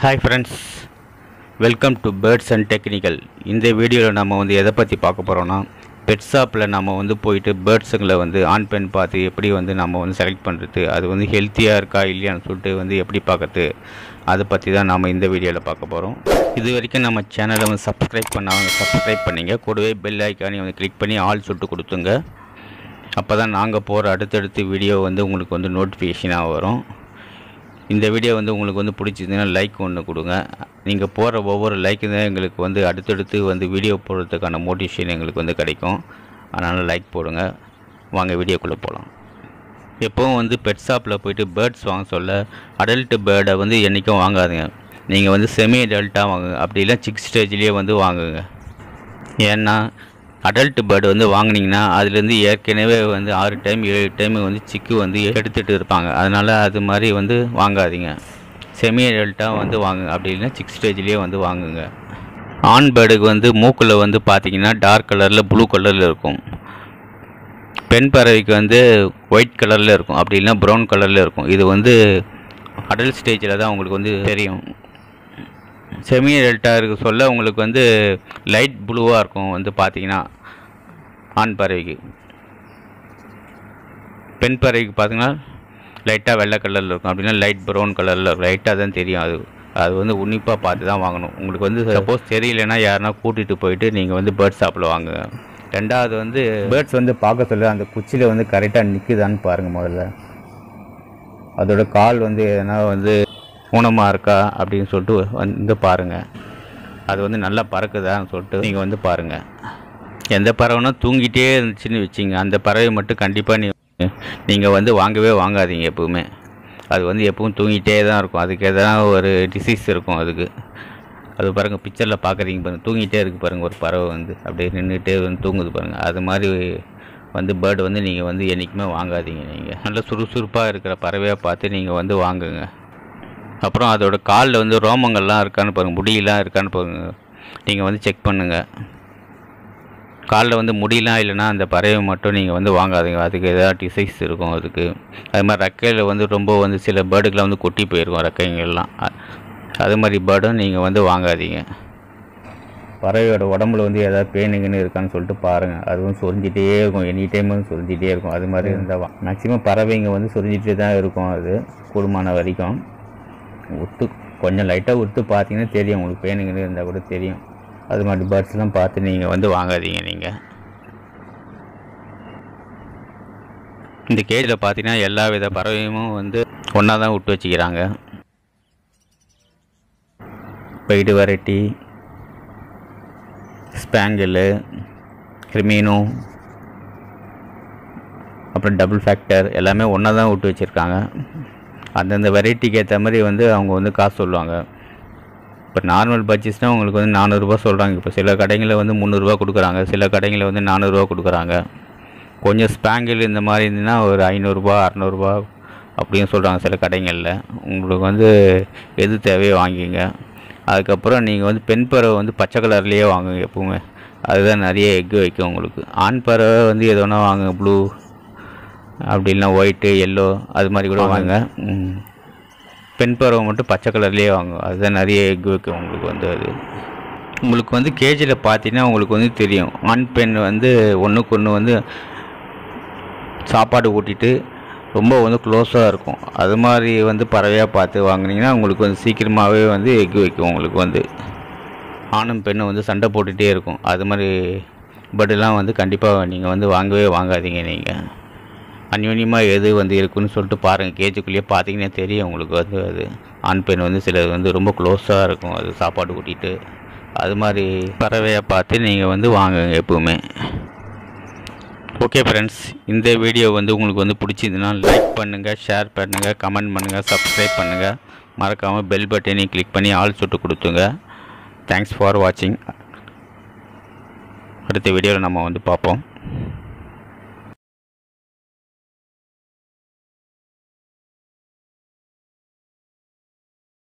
Hi friends welcome to birds and technical இந்த வீடியோவில் நம்ம வந்து எதை பற்றி பார்க்க போகிறோம்னா பெட் ஷாப்பில் நம்ம வந்து போயிட்டு பேர்ட்ஸுங்களை வந்து ஆண் பெண் பார்த்து எப்படி வந்து நம்ம வந்து செலக்ட் பண்ணுறது அது வந்து ஹெல்த்தியாக இருக்கா இல்லையான்னு சொல்லிட்டு வந்து எப்படி பார்க்கறது அதை பற்றி தான் நம்ம இந்த வீடியோவில் பார்க்க போகிறோம் இது வரைக்கும் நம்ம சேனலை வந்து சப்ஸ்கிரைப் பண்ணாங்க சப்ஸ்கிரைப் பண்ணிங்க கூடவே பெல் ஐக்கானே வந்து கிளிக் பண்ணி ஆல் சொல்லிட்டு கொடுத்துங்க அப்போ தான் நாங்கள் போகிற அடுத்தடுத்த வீடியோ வந்து உங்களுக்கு வந்து நோட்டிஃபிகேஷனாக வரும் இந்த வீடியோ வந்து உங்களுக்கு வந்து பிடிச்சிருந்ததுன்னா லைக் ஒன்று கொடுங்க நீங்கள் போகிற ஒவ்வொரு லைக்கு தான் எங்களுக்கு வந்து அடுத்தடுத்து வந்து வீடியோ போடுறதுக்கான மோட்டிவேஷன் எங்களுக்கு வந்து கிடைக்கும் அதனால் லைக் போடுங்க வாங்க வீடியோக்குள்ளே போகலாம் எப்போவும் வந்து பெட் ஷாப்பில் போயிட்டு பேர்ட்ஸ் வாங்க சொல்ல அடல்ட்டு பேர்டை வந்து என்றைக்கும் வாங்காதுங்க நீங்கள் வந்து செமி அடல்ட்டாக வாங்குங்க அப்படி இல்லை சிக் ஸ்டேஜ்லேயே வந்து வாங்குங்க ஏன்னா அடல்ட் பேர்டு வந்து வாங்குனீங்கன்னா அதுலேருந்து ஏற்கனவே வந்து ஆறு டைம் ஏழு டைம் வந்து சிக்கு வந்து எடுத்துகிட்டு இருப்பாங்க அதனால் அது மாதிரி வந்து வாங்காதீங்க செமி அடல்ட்டாக வந்து வாங்குங்க அப்படி இல்லைன்னா சிக் ஸ்டேஜ்லேயே வந்து வாங்குங்க ஆண் பேர்டுக்கு வந்து மூக்கில் வந்து பார்த்தீங்கன்னா டார்க் கலரில் ப்ளூ கலரில் இருக்கும் பெண் பறவைக்கு வந்து ஒயிட் கலரில் இருக்கும் அப்படி இல்லைன்னா ப்ரௌன் கலரில் இருக்கும் இது வந்து அடல்ட் ஸ்டேஜில் தான் உங்களுக்கு வந்து தெரியும் செமி டெல்டா இருக்க சொல்ல உங்களுக்கு வந்து லைட் ப்ளூவாக இருக்கும் வந்து பார்த்தீங்கன்னா ஆண் பறவைக்கு பெண் பறவைக்கு பார்த்தீங்கன்னா லைட்டாக வெள்ளை கலரில் இருக்கும் அப்படின்னா லைட் ப்ரௌன் கலரில் இருக்கும் லைட்டாக தான் தெரியும் அது அது வந்து உன்னிப்பாக பார்த்து தான் வாங்கணும் உங்களுக்கு வந்து சப்போஸ் தெரியலனா யாருனா கூட்டிகிட்டு போயிட்டு நீங்கள் வந்து பேர்ட் ஷாப்பில் வாங்குங்க ரெண்டாவது வந்து பேர்ட்ஸ் வந்து பார்க்க சொல்ல அந்த குச்சியில் வந்து கரெக்டாக நிற்குதான்னு பாருங்கள் முதல்ல அதோட கால் வந்து எதனா வந்து ஊனமாக இருக்கா அப்படின்னு சொல்லிட்டு வந்து பாருங்கள் அது வந்து நல்லா பறக்குதான்னு சொல்லிட்டு நீங்கள் வந்து பாருங்கள் எந்த பறவைனா தூங்கிட்டே இருந்துச்சுன்னு வச்சிங்க அந்த பறவை மட்டும் கண்டிப்பாக நீ நீங்கள் வந்து வாங்கவே வாங்காதீங்க எப்பவுமே அது வந்து எப்பவும் தூங்கிட்டே தான் இருக்கும் அதுக்கு எதனா ஒரு டிசீஸ் இருக்கும் அதுக்கு அது பாருங்கள் பிக்சரில் பார்க்குறீங்க பாருங்கள் தூங்கிட்டே இருக்குது பாருங்கள் ஒரு பறவை வந்து அப்படியே நின்றுட்டே வந்து தூங்குது பாருங்கள் அது மாதிரி வந்து பேர்டு வந்து நீங்கள் வந்து என்றைக்குமே வாங்காதீங்க நீங்கள் நல்ல சுறுசுறுப்பாக இருக்கிற பறவையாக பார்த்து நீங்கள் வந்து வாங்குங்க அப்புறம் அதோட காலில் வந்து ரோமங்கள்லாம் இருக்கான்னு பாருங்கள் முடியெல்லாம் இருக்கான்னு பாருங்க நீங்கள் வந்து செக் பண்ணுங்கள் காலில் வந்து முடியெல்லாம் இல்லைன்னா அந்த பறவை மட்டும் நீங்கள் வந்து வாங்காதீங்க அதுக்கு ஏதாவது டிசைஸ் இருக்கும் அதுக்கு அது மாதிரி ரெக்கையில் வந்து ரொம்ப வந்து சில பேர்டுக்கெலாம் வந்து கொட்டி போயிருக்கும் ரெக்கைங்கள்லாம் அ- அது மாதிரி பேர்டும் நீங்கள் வந்து வாங்காதீங்க பறவையோட உடம்புல வந்து ஏதாவது பேனுங்கன்னு இருக்கான்னு சொல்லிட்டு பாருங்கள் அதுவும் சொரிஞ்சிட்டே இருக்கும் எனி டைம் வந்து சொரிஞ்சிட்டே இருக்கும் அது மாதிரி இருந்தால் மேக்ஸிமம் பறவைங்க வந்து சொரிஞ்சிட்டே தான் இருக்கும் அது கூடுமான வரைக்கும் உத்து கொஞ்சம் லைட்டாக உத்து பார்த்தீங்கன்னா தெரியும் உங்களுக்கு பேனுங்கன்னு இருந்தால் கூட தெரியும் அது மாதிரி பேர்ட்ஸ்லாம் பார்த்து நீங்கள் வந்து வாங்காதீங்க நீங்கள் இந்த கேஜில் பார்த்தீங்கன்னா எல்லா வித பறவையும் வந்து ஒன்றா தான் விட்டு வச்சுக்கிறாங்க பெய்டு வெரைட்டி ஸ்பேங்கிளு கிரிமீனோ அப்புறம் டபுள் ஃபேக்டர் எல்லாமே ஒன்றா தான் விட்டு வச்சுருக்காங்க அந்தந்த வெரைட்டிக்கு ஏற்ற மாதிரி வந்து அவங்க வந்து காசு சொல்லுவாங்க இப்போ நார்மல் பட்ஜெட்ஸ்னால் உங்களுக்கு வந்து நானூறுரூவா சொல்கிறாங்க இப்போ சில கடைங்களில் வந்து முந்நூறுரூவா கொடுக்குறாங்க சில கடைங்களில் வந்து நானூறுரூவா கொடுக்குறாங்க கொஞ்சம் ஸ்பேங்கிள் இந்த மாதிரி இருந்துன்னா ஒரு ஐநூறுரூபா அறநூறுபா அப்படின்னு சொல்கிறாங்க சில கடைங்களில் உங்களுக்கு வந்து எது தேவையோ வாங்கிங்க அதுக்கப்புறம் நீங்கள் வந்து பெண் பறவை வந்து பச்சை கலர்லேயே வாங்குங்க எப்பவுமே அதுதான் நிறைய எக்கு வைக்கும் உங்களுக்கு ஆண் பறவை வந்து எது வேணா வாங்குங்க ப்ளூ அப்படி இல்லைனா ஒயிட்டு எல்லோ அது மாதிரி கூட வாங்க ம். பெண் பறவை மட்டும் பச்சை கலர்லேயே வாங்கும் அதுதான் நிறைய எக் வைக்கும் உங்களுக்கு வந்து அது உங்களுக்கு வந்து கேஜில் பார்த்தீங்கன்னா உங்களுக்கு வந்து தெரியும் ஆண் பெண் வந்து ஒன்றுக்கு ஒன்று வந்து சாப்பாடு ஊட்டிட்டு ரொம்ப வந்து க்ளோஸாக இருக்கும் அது மாதிரி வந்து பறவையாக பார்த்து வாங்குனீங்கன்னா உங்களுக்கு வந்து சீக்கிரமாகவே வந்து எக் வைக்கும் உங்களுக்கு வந்து ஆணும் பெண்ணும் வந்து சண்டை போட்டுகிட்டே இருக்கும் அது மாதிரி பட்டெல்லாம் வந்து கண்டிப்பாக நீங்கள் வந்து வாங்கவே வாங்காதீங்க நீங்கள் அந்யோன்யமாக எது வந்து இருக்குன்னு சொல்லிட்டு பாருங்கள் கேஜுக்குள்ளேயே பார்த்தீங்கன்னா தெரியும் உங்களுக்கு வந்து அது ஆண் பெண் வந்து சிலது வந்து ரொம்ப க்ளோஸாக இருக்கும் அது சாப்பாடு ஊட்டிட்டு அது மாதிரி பறவையாக பார்த்து நீங்கள் வந்து வாங்குங்க எப்பவுமே ஓகே ஃப்ரெண்ட்ஸ் இந்த வீடியோ வந்து உங்களுக்கு வந்து பிடிச்சிருந்துன்னா லைக் பண்ணுங்கள் ஷேர் பண்ணுங்கள் கமெண்ட் பண்ணுங்கள் சப்ஸ்கிரைப் பண்ணுங்கள் மறக்காமல் பெல் பட்டனையும் கிளிக் பண்ணி ஆல் சுட்டு கொடுத்துங்க தேங்க்ஸ் ஃபார் வாட்சிங் அடுத்த வீடியோவில் நம்ம வந்து பார்ப்போம்